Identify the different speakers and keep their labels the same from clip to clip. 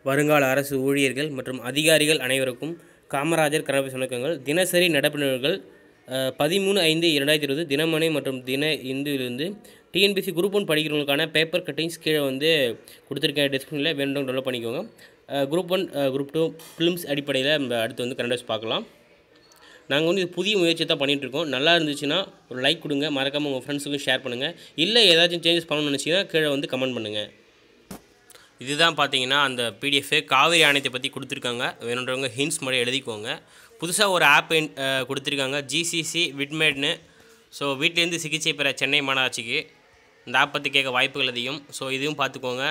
Speaker 1: வருங்கால அரசு ஊழியர்கள் மற்றும் அதிகாரிகள் அனைவருக்கும் காமராஜர் கனவு வணக்கங்கள் தினசரி நடப்புகள் பதிமூணு ஐந்து இரண்டாயிரத்தி இருபது தினமணி மற்றும் தின இந்துவிலிருந்து டிஎன்பிசி குரூப் ஒன் படிக்கிறவங்களுக்கான பேப்பர் கட்டிங்ஸ் கீழே வந்து கொடுத்துருக்கேன் டிஸ்கிரிப்ஷனில் வேணும் டவுன்லோட் பண்ணிக்கோங்க group one group two films அடிப்படையில் நம்ம அடுத்து வந்து கன்னடஸ் பார்க்கலாம் நாங்கள் வந்து இது புதிய முயற்சி தான் பண்ணிகிட்ருக்கோம் நல்லா இருந்துச்சுன்னா ஒரு லைக் கொடுங்க மறக்காமல் உங்கள் ஃப்ரெண்ட்ஸுக்கும் ஷேர் பண்ணுங்கள் இல்லை ஏதாச்சும் சேஞ்சஸ் பண்ணணும்னு நினச்சிங்கன்னா கீழே வந்து கமெண்ட் பண்ணுங்கள் இதுதான் பார்த்தீங்கன்னா அந்த பிடிஎஃப் காவிரி ஆணையத்தை பற்றி கொடுத்துருக்காங்க வேணுன்றவங்க ஹிண்ட்ஸ் மட்டும் எழுதிக்கோங்க புதுசாக ஒரு ஆப் கொடுத்துருக்காங்க ஜிசிசி விட்மேட்னு ஸோ வீட்டிலேருந்து சிகிச்சை பெற சென்னை மாநகராட்சிக்கு இந்த ஆப் பற்றி கேட்க வாய்ப்புகள் அதிகம் ஸோ இதையும் பார்த்துக்கோங்க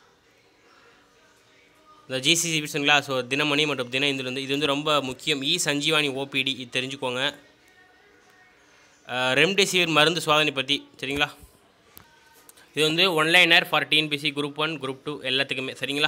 Speaker 1: இந்த ஜிசிசி விட்ஸுங்களா ஸோ தினமணி மற்றும் தின இந்து வந்து இது வந்து ரொம்ப முக்கியம் இ சஞ்சீவானி ஓபிடி இது தெரிஞ்சுக்கோங்க ரெம்டெசிவிர் மருந்து சோதனை பற்றி சரிங்களா இது வந்து one liner for TNPSC group one group two எல்லாத்துக்குமே சரிங்களா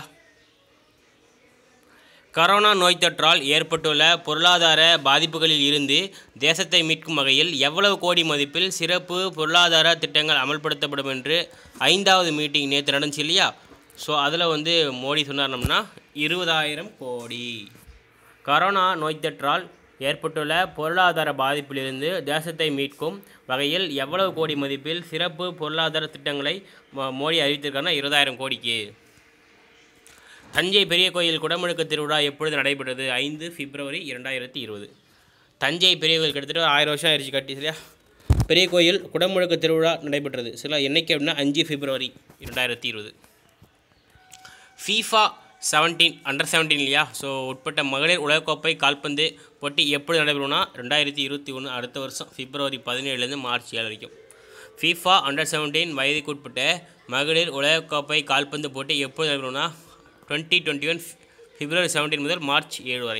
Speaker 1: கரோனா நோய் தொற்றால் ஏற்பட்டுள்ள பொருளாதார பாதிப்புகளில் இருந்து தேசத்தை மீட்கும் வகையில் எவ்வளவு கோடி மதிப்பில் சிறப்பு பொருளாதார திட்டங்கள் அமல்படுத்தப்படும் என்று ஐந்தாவது மீட்டிங் நேற்று நடந்துச்சு இல்லையா ஸோ அதில் வந்து மோடி சொன்னார்னம்னா இருபதாயிரம் கோடி கரோனா நோய் தொற்றால் ஏற்பட்டுள்ள பொருளாதார பாதிப்பிலிருந்து தேசத்தை மீட்கும் வகையில் எவ்வளவு கோடி மதிப்பில் சிறப்பு பொருளாதார திட்டங்களை மோடி அறிவித்திருக்காருன்னா இருபதாயிரம் கோடிக்கு தஞ்சை பெரிய கோயில் குடமுழுக்கு திருவிழா எப்பொழுது நடைபெற்றது ஐந்து பிப்ரவரி இரண்டாயிரத்தி இருபது தஞ்சை பெரிய கோயில் கிட்டத்தட்ட ஆயிரம் வருஷம் ஆயிடுச்சு கட்டி சரியா பெரிய கோயில் குடமுழுக்கு திருவிழா நடைபெற்றது சரிங்களா என்னைக்கு அப்படின்னா அஞ்சு பிப்ரவரி இரண்டாயிரத்தி இருபது ஃபீஃபா செவன்டீன் அண்டர் செவன்டீன் இல்லையா ஸோ உட்பட்ட மகளிர் உலகக்கோப்பை கால்பந்து போட்டி எப்படி நடைபெறும்னா ரெண்டாயிரத்தி இருபத்தி ஒன்று அடுத்த வருஷம் பிப்ரவரி பதினேழுலேருந்து மார்ச் ஏழு வரைக்கும் ஃபீஃபா அண்டர் செவன்டீன் வயதுக்கு உட்பட்ட மகளிர் உலகக்கோப்பை கால்பந்து போட்டி எப்போது நடைபெறும்னா twenty twenty one February seventeen முதல் மார்ச் ஏழு வரை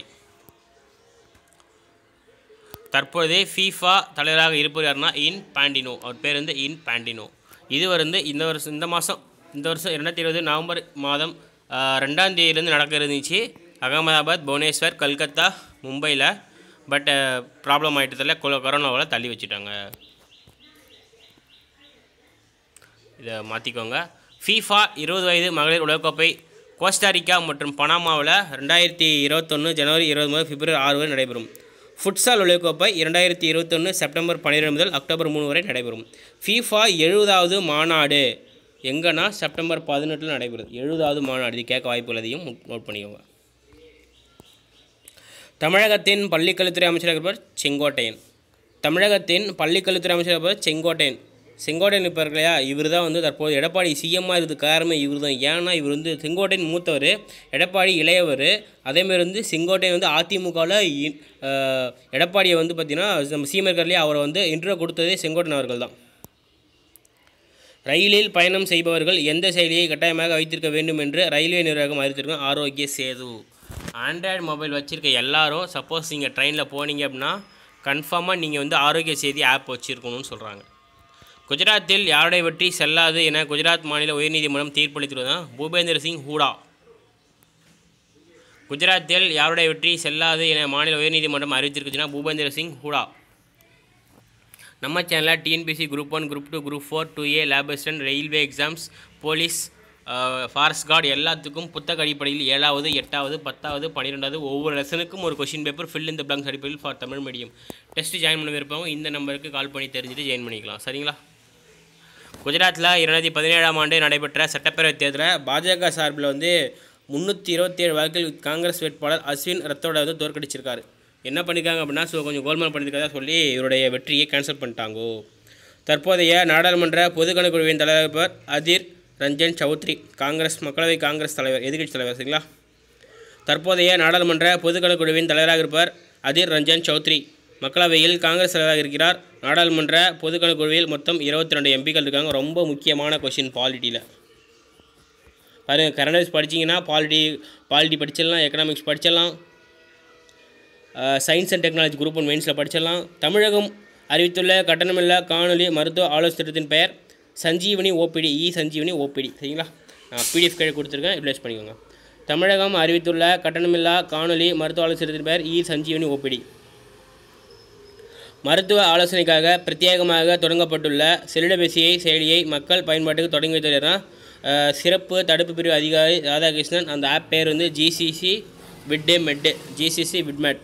Speaker 1: தற்பொழுதே ஃபீஃபா தலைவராக இருப்பவர் யாருன்னா இன் பாண்டினோ அவர் பேர் வந்து இன் பாண்டினோ இது வந்து இந்த வருஷம் இந்த மாதம் இந்த வருஷம் ரெண்டாயிரத்தி இருபது நவம்பர் மாதம் ரெண்டாம் தேதியிலேருந்து நடக்க இருந்துச்சு அகமதாபாத் புவனேஸ்வர் கல்கத்தா மும்பையில் பட் ப்ராப்ளம் ஆகிட்டதில் கொரோனாவால் தள்ளி வச்சுட்டாங்க இதை மாற்றிக்கோங்க ஃபீஃபா இருபது வயது மகளிர் உலகக்கோப்பை கோஸ்டாரிக்கா மற்றும் பனாமாவில் ரெண்டாயிரத்தி இருபத்தொன்று ஜனவரி இருபது முதல் பிப்ரவரி ஆறு வரை நடைபெறும் ஃபுட்சால் உலகக்கோப்பை இரண்டாயிரத்தி இருபத்தொன்று செப்டம்பர் பன்னிரெண்டு முதல் அக்டோபர் மூணு வரை நடைபெறும் ஃபீஃபா எழுபதாவது மாநாடு எங்கன்னா செப்டம்பர் பதினெட்டில் நடைபெறுது எழுபதாவது மாநாடு இது கேட்க வாய்ப்புகள் அதையும் நோட் பண்ணிக்கோங்க தமிழகத்தின் பள்ளிக்கல்வித்துறை அமைச்சராக இருப்பவர் செங்கோட்டையன் தமிழகத்தின் பள்ளிக்கல்வித்துறை அமைச்சராக இருப்பவர் செங்கோட்டையன் செங்கோட்டையன் இப்போ இல்லையா இவர் தான் வந்து தற்போது எடப்பாடி சிஎம்மாக இருக்குது காரணமே இவர் தான் ஏன்னா இவர் வந்து செங்கோட்டையன் மூத்தவர் எடப்பாடி இளையவர் அதேமாதிரி வந்து செங்கோட்டையன் வந்து அதிமுகவில் எடப்பாடியை வந்து பார்த்திங்கன்னா நம்ம சிஎம் இருக்கார்லையே அவரை வந்து இன்ட்ரோ கொடுத்ததே செங்கோட்டையன் அவர்கள் தான் ரயிலில் பயணம் செய்பவர்கள் எந்த செயலியை கட்டாயமாக வைத்திருக்க வேண்டும் என்று ரயில்வே நிர்வாகம் அறிவித்திருக்கும் ஆரோக்கிய சேது ஆண்ட்ராய்டு மொபைல் வச்சுருக்க எல்லாரும் சப்போஸ் நீங்கள் ட்ரெயினில் போனீங்க அப்படின்னா கன்ஃபார்மாக நீங்கள் வந்து ஆரோக்கிய செய்தி ஆப் வச்சுருக்கணும்னு சொல்கிறாங்க குஜராத்தில் யாருடைய வெற்றி செல்லாது என குஜராத் மாநில உயர்நீதிமன்றம் தீர்ப்பளித்துள்ளதான் பூபேந்திர சிங் ஹூடா குஜராத்தில் யாருடைய வெற்றி செல்லாது என மாநில உயர்நீதிமன்றம் அறிவித்திருக்குச்சுன்னா பூபேந்திர சிங் ஹூடா நம்ம சேனலில் TNPSC group one group two group four two A lab assistant railway exams police forest guard எல்லாத்துக்கும் புத்தக அடிப்படையில் ஏழாவது எட்டாவது பத்தாவது பன்னிரெண்டாவது ஒவ்வொரு லெசனுக்கும் ஒரு கொஷின் பேப்பர் ஃபில் இந்த பிளாங்க்ஸ் அடிப்படையில் for Tamil medium test join பண்ண விருப்பவங்க இந்த நம்பருக்கு கால் பண்ணி தெரிஞ்சுட்டு ஜாயின் பண்ணிக்கலாம் சரிங்களா குஜராத்தில் இரண்டாயிரத்தி பதினேழாம் ஆண்டு நடைபெற்ற சட்டப்பேரவைத் தேர்தலில் பாஜக சார்பில் வந்து முந்நூற்றி இருபத்தேழு வாக்கில் காங்கிரஸ் வேட்பாளர் அஸ்வின் ரத்தோட வந்து தோற்கடிச்சிருக்காரு என்ன பண்ணியிருக்காங்க அப்படின்னா ஸோ கொஞ்சம் கோல்மால் பண்ணியிருக்கதா சொல்லி இவருடைய வெற்றியை கேன்சல் பண்ணிட்டாங்கோ தற்போதைய நாடாளுமன்ற பொதுக்கணக்குழுவின் தலைவர் அதிர் ரஞ்சன் சௌத்ரி காங்கிரஸ் மக்களவை காங்கிரஸ் தலைவர் எதிர்கட்சி தலைவர் சரிங்களா தற்போதைய நாடாளுமன்ற பொதுக்கணக்குழுவின் தலைவராக இருப்பவர் அதிர் ரஞ்சன் சௌத்ரி மக்களவையில் காங்கிரஸ் தலைவராக இருக்கிறார் நாடாளுமன்ற பொதுக்கணக்குழுவில் மொத்தம் இருபத்தி ரெண்டு எம்பிக்கள் இருக்காங்க ரொம்ப முக்கியமான கொஷின் பாலிட்டியில் பாருங்கள் கரண்ட் படிச்சிங்கன்னா பாலிட்டி பாலிட்டி படிச்சிடலாம் எக்கனாமிக்ஸ் படிச்சிடலாம் science and technology group one மெயின்ஸில் படிச்சிடலாம் தமிழகம் அறிவித்துள்ள கட்டணமில்லா காணொலி மருத்துவ ஆலோசனை திட்டத்தின் பெயர் Sanjeevani OPD e Sanjeevani OPD சரிங்களா நான் பிடிஎஃப் கீழே கொடுத்துருக்கேன் யூட்டிலைஸ் பண்ணிக்கோங்க தமிழகம் அறிவித்துள்ள கட்டணமில்லா காணொலி மருத்துவ ஆலோசனை திட்டத்தின் பெயர் இ சஞ்சீவனி ஓபிடி மருத்துவ ஆலோசனைக்காக பிரத்யேகமாக தொடங்கப்பட்டுள்ள செல்லிடபேசியை செயலியை மக்கள் பயன்பாட்டுக்கு தொடங்கி வைத்துள்ளனர் அஹ், சிறப்பு தடுப்பு பிரிவு அதிகாரி ராதாகிருஷ்ணன் அந்த ஆப் பேர் வந்து ஜிசிசி விட்டே மெட்டு ஜிசிசி விட்மெட்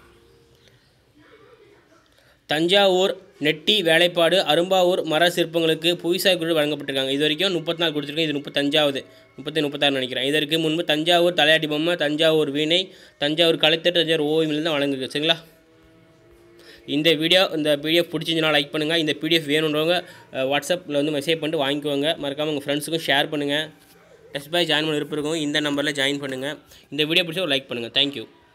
Speaker 1: தஞ்சாவூர் நெட்டி வேலைப்பாடு அரும்பாவூர் மர சிற்பங்களுக்கு புவிசார் குறியீடு வழங்கப்பட்டிருக்காங்க இது வரைக்கும் முப்பத்தி நாலு கொடுத்துருக்கேன் இது முப்பத்தஞ்சாவது முப்பத்தி முப்பத்தாறு நினைக்கிறேன் இதற்கு முன்பு தஞ்சாவூர் தலையாட்டி பொம்மை தஞ்சாவூர் வீணை தஞ்சாவூர் கலைத்தட்டு தஞ்சாவூர் ஓவியம் தான் வழங்குது சரிங்களா இந்த வீடியோ இந்த பிடிஎஃப் பிடிச்சிருந்துனா லைக் பண்ணுங்கள் இந்த பிடிஎஃப் வேணுன்றவங்க அஹ், வாட்ஸ்அப்பில் வந்து மெசேஜ் பண்ணிட்டு வாங்கிக்கோங்க மறக்காமல் உங்கள் ஃப்ரெண்ட்ஸுக்கும் ஷேர் பண்ணுங்கள் டெஸ்ட் பாய் ஜாயின் பண்ண விருப்பம் இருக்கும் இந்த நம்பரில் ஜாயின் பண்ணுங்கள் இந்த வீடியோ பிடிச்சா ஒரு லைக் பண்ணுங்கள் தேங்க்யூ